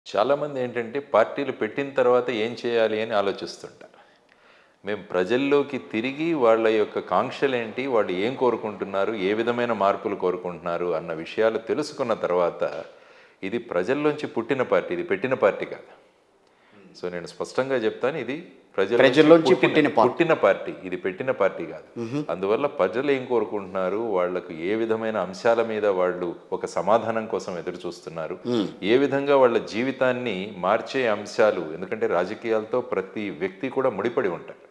చాలామంది ఏంటంటే పార్టీలు పెట్టిన తర్వాత ఏం చేయాలి అని ఆలోచిస్తుంటారు మేము ప్రజల్లోకి తిరిగి వాళ్ళ యొక్క కాంక్షలు ఏంటి వాళ్ళు ఏం కోరుకుంటున్నారు ఏ విధమైన మార్పులు కోరుకుంటున్నారు అన్న విషయాలు తెలుసుకున్న తర్వాత ఇది ప్రజల్లోంచి పుట్టిన పార్టీ ఇది పెట్టిన పార్టీ కాదు సో నేను స్పష్టంగా చెప్తాను ఇది ప్రజల ప్రజల్లోంచి పుట్టిన పార్టీ. పుట్టిన పార్టీ ఇది పెట్టిన పార్టీ కాదు అందువల్ల ప్రజలు ఏం కోరుకుంటున్నారు వాళ్లకు ఏ విధమైన అంశాల మీద వాళ్ళు ఒక సమాధానం కోసం ఎదురు చూస్తున్నారు ఏ విధంగా వాళ్ళ జీవితాన్ని మార్చే అంశాలు ఎందుకంటే రాజకీయాలతో ప్రతి వ్యక్తి కూడా ముడిపడి ఉంటారు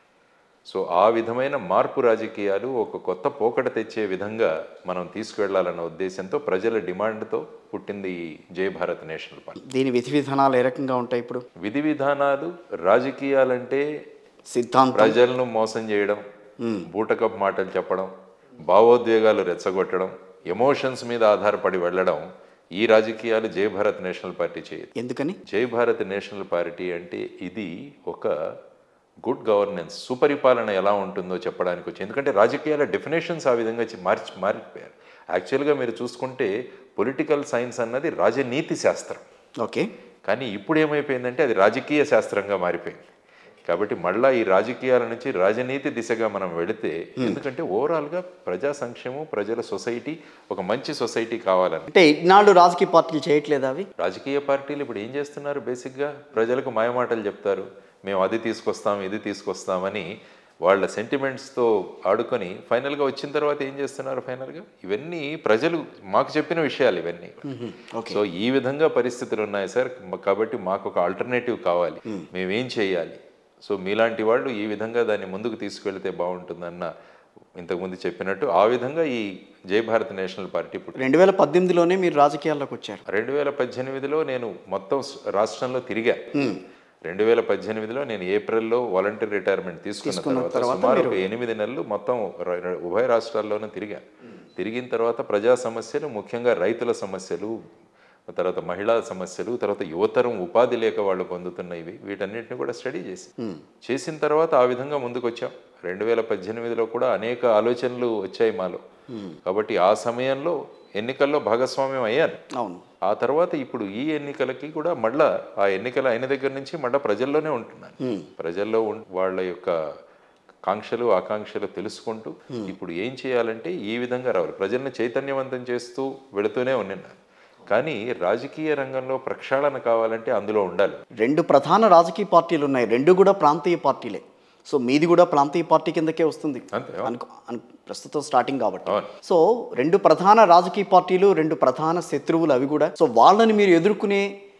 సో ఆ విధమైన మార్పు రాజకీయాలు ఒక కొత్త పోకడ తెచ్చే విధంగా మనం తీసుకువెళ్లాలన్న ఉద్దేశంతో ప్రజల డిమాండ్తో పుట్టింది ఈ జై భారత్ నేషనల్ పార్టీ దీని విధి విధానాలు ఏ రకంగా ఉంటాయి ఇప్పుడు విధి విధానాలు రాజకీయాలంటే సిద్ధాంతం ప్రజలను మోసం చేయడం బూటకపు మాటలు చెప్పడం భావోద్వేగాలు రెచ్చగొట్టడం ఎమోషన్స్ మీద ఆధారపడి వెళ్ళడం ఈ రాజకీయాలు జై భారత్ నేషనల్ పార్టీ చేయదు ఎందుకని జై భారత్ నేషనల్ పార్టీ అంటే ఇది ఒక గుడ్ గవర్నెన్స్ సుపరిపాలన ఎలా ఉంటుందో చెప్పడానికి వచ్చి ఎందుకంటే రాజకీయాల డెఫినేషన్స్ ఆ విధంగా చి- మార్చి మారిపోయారు యాక్చువల్గా మీరు చూసుకుంటే పొలిటికల్ సైన్స్ అన్నది రాజనీతి శాస్త్రం ఓకే కానీ ఇప్పుడు ఏమైపోయిందంటే అది రాజకీయ శాస్త్రంగా మారిపోయింది కాబట్టి మళ్ళా ఈ రాజకీయాల నుంచి రాజనీతి దిశగా మనం వెళితే ఎందుకంటే ఓవరాల్గా ప్రజా సంక్షేమం ప్రజల సొసైటీ ఒక మంచి సొసైటీ కావాలని అంటే ఇన్నాళ్ళు రాజకీయ పార్టీలు చేయట్లేదా అవి రాజకీయ పార్టీలు ఇప్పుడు ఏం చేస్తున్నారు బేసిక్గా ప్రజలకు మాయమాటలు చెప్తారు మేము అది తీసుకొస్తాం ఇది తీసుకొస్తామని వాళ్ళ సెంటిమెంట్స్తో ఆడుకొని ఫైనల్గా వచ్చిన తర్వాత ఏం చేస్తున్నారు ఫైనల్గా ఇవన్నీ ప్రజలు మాకు చెప్పిన విషయాలు ఇవన్నీ ఓకే సో ఈ విధంగా పరిస్థితులు ఉన్నాయి సార్ మ- కాబట్టి మాకు ఒక ఆల్టర్నేటివ్ కావాలి మేమేం చేయాలి సో మీలాంటి వాళ్ళు ఈ విధంగా దాన్ని ముందుకు తీసుకెళ్తే బాగుంటుందన్న ఇంతకుముందు చెప్పినట్టు ఆ విధంగా ఈ జై భారత్ నేషనల్ పార్టీ పుట్టింది రెండు వేల పద్దెనిమిదిలోనే మీరు రాజకీయాల్లోకి వచ్చారు రెండు వేల పద్దెనిమిదిలో నేను మొత్తం స్- రాష్ట్రంలో తిరిగా రెండు వేల పద్దెనిమిదిలో నేను ఏప్రిల్లో వాలంటీర్ రిటైర్మెంట్ తీసుకున్న తర్వాత సుమారు ఒక ఎనిమిది నెలలు మొత్తం ర- ర- ఉభయ రాష్ట్రాల్లోనూ తిరిగా తిరిగిన తర్వాత ప్రజా సమస్యలు ముఖ్యంగా రైతుల సమస్యలు తర్వాత మహిళా సమస్యలు తర్వాత యువతరం ఉపాధి లేక వాళ్ళు పొందుతున్న ఇవి వీటన్నిటిని కూడా స్టడీ చేసి చేసిన తర్వాత ఆ విధంగా ముందుకు వచ్చాం రెండు వేల పద్దెనిమిదిలో కూడా అనేక ఆలోచనలు వచ్చాయి మాలో కాబట్టి ఆ సమయంలో ఎన్నికల్లో భాగస్వామ్యం అయ్యాను అవును ఆ తర్వాత ఇప్పుడు ఈ ఎన్నికలకి కూడా మళ్ళా ఆ ఎన్నికలు అయిన దగ్గర నుంచి మళ్ళా ప్రజల్లోనే ఉంటున్నాను ప్రజల్లో ఉన్- వాళ్ళ యొక్క కాంక్షలు ఆకాంక్షలు తెలుసుకుంటూ ఇప్పుడు ఏం చేయాలంటే ఈ విధంగా రావాలి ప్రజల్ని చైతన్యవంతం చేస్తూ వెళుతూనే ఉన్నాను కానీ రాజకీయ రంగంలో ప్రక్షాళన కావాలంటే అందులో ఉండాలి రెండు ప్రధాన రాజకీయ పార్టీలు ఉన్నాయి రెండు కూడా ప్రాంతీయ పార్టీలే సో మీది కూడా ప్రాంతీయ పార్టీ కిందకే వస్తుంది అంతే అనుకో అను- ప్రస్తుతం స్టార్టింగ్ కాబట్టి అవును. సో రెండు ప్రధాన రాజకీయ పార్టీలు రెండు ప్రధాన శత్రువులు అవి కూడా సో వాళ్ళని మీరు ఎదుర్కొనే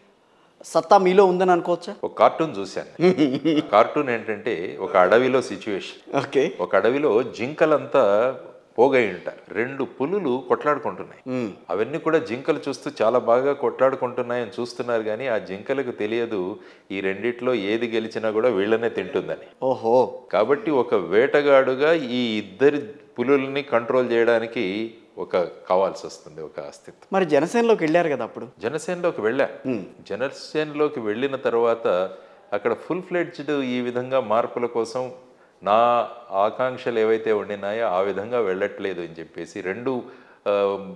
సత్తా మీలో ఉందని అనుకోవచ్చా ఒక కార్టూన్ చూశాను కార్టూన్ ఏంటంటే ఒక అడవిలో సిచ్యువేషన్ ఓకే ఒక అడవిలో జింకలంతా పోగై ఉంటారు రెండు పులులు కొట్లాడుకుంటున్నాయి అవన్నీ కూడా జింకలు చూస్తూ చాలా బాగా కొట్లాడుకుంటున్నాయని చూస్తున్నారు కానీ ఆ జింకలకు తెలియదు ఈ రెండిట్లో ఏది గెలిచినా కూడా వీళ్ళనే తింటుందని ఓహో కాబట్టి ఒక వేటగాడుగా ఈ ఇద్దరి పులుల్ని కంట్రోల్ చేయడానికి ఒక కావాల్సి వస్తుంది ఒక అస్తిత్వం మరి జనసేనలోకి వెళ్ళారు కదా అప్పుడు జనసేనలోకి వెళ్ళా జనసేనలోకి వెళ్ళిన తర్వాత అక్కడ ఫుల్ ఫ్లెడ్జ్డ్ ఈ విధంగా మార్పుల కోసం నా ఆకాంక్షలు ఏవైతే ఉండినాయో ఆ విధంగా వెళ్ళట్లేదు అని చెప్పేసి రెండు ఆ,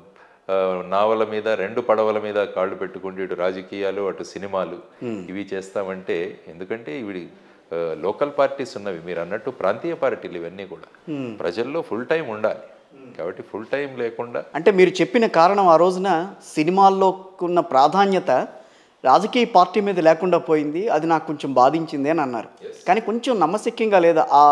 ఆ, నావల మీద రెండు పడవల మీద కాళ్ళు పెట్టుకుంటూ ఇటు రాజకీయాలు అటు సినిమాలు ఇవి చేస్తామంటే ఎందుకంటే ఇవి లోకల్ పార్టీస్ ఉన్నవి మీరు అన్నట్టు ప్రాంతీయ పార్టీలు ఇవన్నీ కూడా ప్రజల్లో ఫుల్ టైం ఉండాలి కాబట్టి ఫుల్ టైం లేకుండా అంటే మీరు చెప్పిన కారణం ఆ రోజున సినిమాల్లో ఉన్న ప్రాధాన్యత రాజకీయ పార్టీ మీద లేకుండా పోయింది అది నాకు కొంచెం బాధించింది అని అన్నారు కానీ కొంచెం నమ్మశక్యంగా లేదా ఆ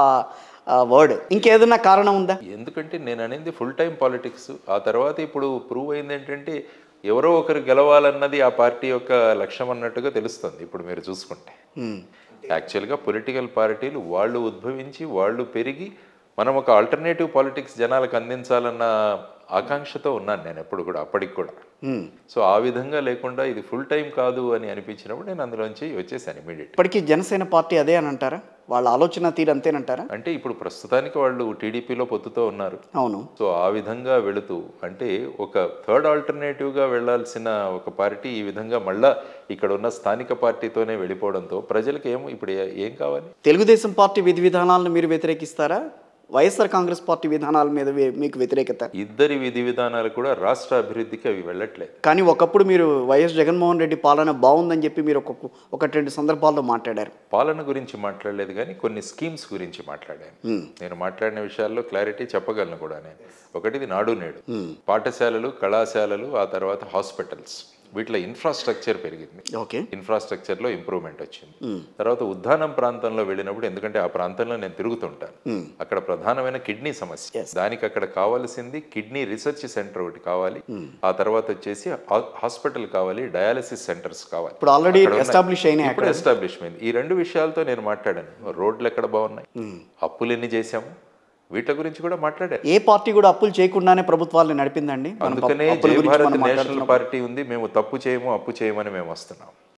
వర్డ్ ఇంకేదన్నా కారణం ఉందా ఎందుకంటే నేను అనేది ఫుల్ టైం పాలిటిక్స్ ఆ తర్వాత ఇప్పుడు ప్రూవ్ అయింది ఏంటంటే ఎవరో ఒకరు గెలవాలన్నది ఆ పార్టీ యొక్క లక్ష్యం అన్నట్టుగా తెలుస్తుంది ఇప్పుడు మీరు చూసుకుంటే హ్మ్. యాక్చువల్గా పొలిటికల్ పార్టీలు వాళ్ళు ఉద్భవించి వాళ్ళు పెరిగి మనం ఒక ఆల్టర్నేటివ్ పాలిటిక్స్ జనాలకు అందించాలన్న ఆకాంక్షతో ఉన్నాను నేను ఎప్పుడు కూడా అప్పటికి కూడా హ్మ్. సో ఆ విధంగా లేకుండా ఇది ఫుల్ టైం కాదు అని అనిపించినప్పుడు నేను అందులోంచి వచ్చేసాను ఇమీడియట్ ఇప్పటికీ జనసేన పార్టీ అదే అని అంటారా వాళ్ళ ఆలోచన తీరు అంతేనంటారా అంటే ఇప్పుడు ప్రస్తుతానికి వాళ్ళు టీడీపీలో పొత్తుతో ఉన్నారు అవును సో ఆ విధంగా వెళుతూ అంటే ఒక థర్డ్ ఆల్టర్నేటివ్గా వెళ్ళాల్సిన ఒక పార్టీ ఈ విధంగా మళ్ళా ఇక్కడ ఉన్న స్థానిక పార్టీతోనే వెళ్ళిపోవడంతో ప్రజలకు ఏమో ఇప్పుడు ఏ- ఏం కావాలి తెలుగుదేశం పార్టీ విధి విధానాలను మీరు వ్యతిరేకిస్తారా వైఎస్ఆర్ కాంగ్రెస్ పార్టీ విధానాల మీద వే- మీకు వ్యతిరేకత ఇద్దరి విధి విధానాలు కూడా రాష్ట్ర అభివృద్ధికి అవి వెళ్ళట్లేదు కానీ ఒకప్పుడు మీరు వైఎస్ జగన్మోహన్ రెడ్డి పాలన బాగుందని చెప్పి మీరు ఒక ఒకటి రెండు సందర్భాల్లో మాట్లాడారు పాలన గురించి మాట్లాడలేదు కానీ కొన్ని స్కీమ్స్ గురించి మాట్లాడాను నేను మాట్లాడిన విషయాల్లో క్లారిటీ చెప్పగలను కూడా నేను ఒకటిది నాడు నేడు పాఠశాలలు కళాశాలలు ఆ తర్వాత హాస్పిటల్స్ వీటిలో ఇన్ఫ్రాస్ట్రక్చర్ పెరిగింది ఓకే ఇన్ఫ్రాస్ట్రక్చర్ లో ఇంప్రూవ్మెంట్ వచ్చింది తర్వాత ఉద్దానం ప్రాంతంలో వెళ్ళినప్పుడు ఎందుకంటే ఆ ప్రాంతంలో నేను తిరుగుతుంటాను అక్కడ ప్రధానమైన కిడ్నీ సమస్య దానికి అక్కడ కావాల్సింది కిడ్నీ రీసెర్చ్ సెంటర్ ఒకటి కావాలి ఆ తర్వాత వచ్చేసి హా- హాస్పిటల్ కావాలి డయాలసిస్ సెంటర్స్ కావాలి ఇప్పుడు ఆల్రెడీ అక్కడ ఉన్న- ఎస్టాబ్లిష్ అయినాయి ఇప్పుడు ఎస్టాబ్లిష్మెంట్ ఈ రెండు విషయాలతో నేను మాట్లాడాను రోడ్లు ఎక్కడ బాగున్నాయి అప్పులు ఎన్ని చేశాము వీటి గురించి కూడా మాట్లాడాను ఏ పార్టీ కూడా అప్పులు చేయకుండానే ప్రభుత్వాలను నడిపిందండి మనం అందుకనే అప్పుల జై గురించి భారత్ మనం నేషనల్ మాట్లాడుతున్నాం పార్టీ ఉంది మేము తప్పు చేయము అప్పు చేయమని మేము వస్తున్నాం